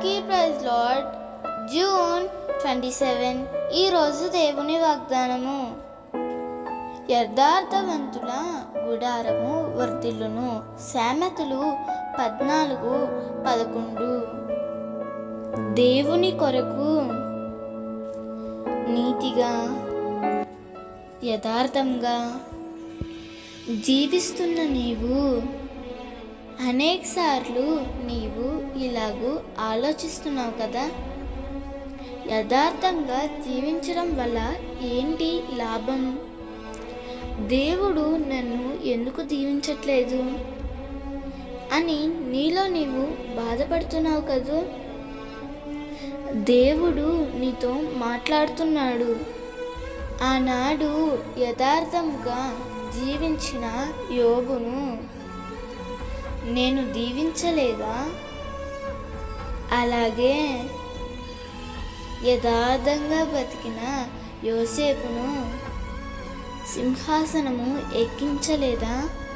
అందరికీ praise lord June twenty seven ఈరోజు దేవుని వాగ్దానము యథార్థవంతుల గుడారము వర్ధిల్లును సామెతలు పద్నాలుగు పదకొండు దేవుని కొరకు నీతిగా యథార్థంగా జీవిస్తున్న నీవు అనేక సార్లు నీవు ఇలాగూ ఆలోచిస్తున్నావు కదా యథార్థంగా జీవించడం వల్ల ఏంటి లాభం దేవుడు నన్ను ఎందుకు దీవించట్లేదు అని నీలో నీవు బాధపడుతున్నావు కదూ దేవుడు నీతో మాట్లాడుతున్నాడు ఆనాడు యథార్థంగా జీవించిన యోగును నేను దీవించలేదా అలాగే యథార్థంగా బతికిన యోసేపును సింహాసనము ఎక్కించలేదా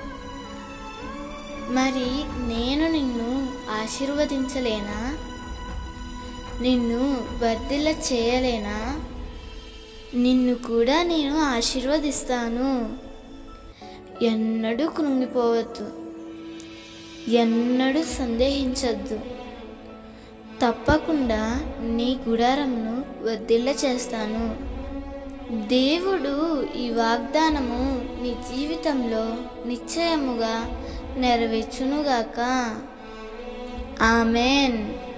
మరి నేను నిన్ను ఆశీర్వదించలేనా నిన్ను వర్ధిల్ల చేయలేనా నిన్ను కూడా నేను ఆశీర్వదిస్తాను ఎన్నడూ కృంగిపోవద్దు ఎన్నడూ సందేహించద్దు తప్పకుండా నీ గుడారంను వర్ధిల్ల చేస్తాను దేవుడు ఈ వాగ్దానము నీ జీవితంలో నిశ్చయముగా నెరవేర్చునుగాక ఆమెన్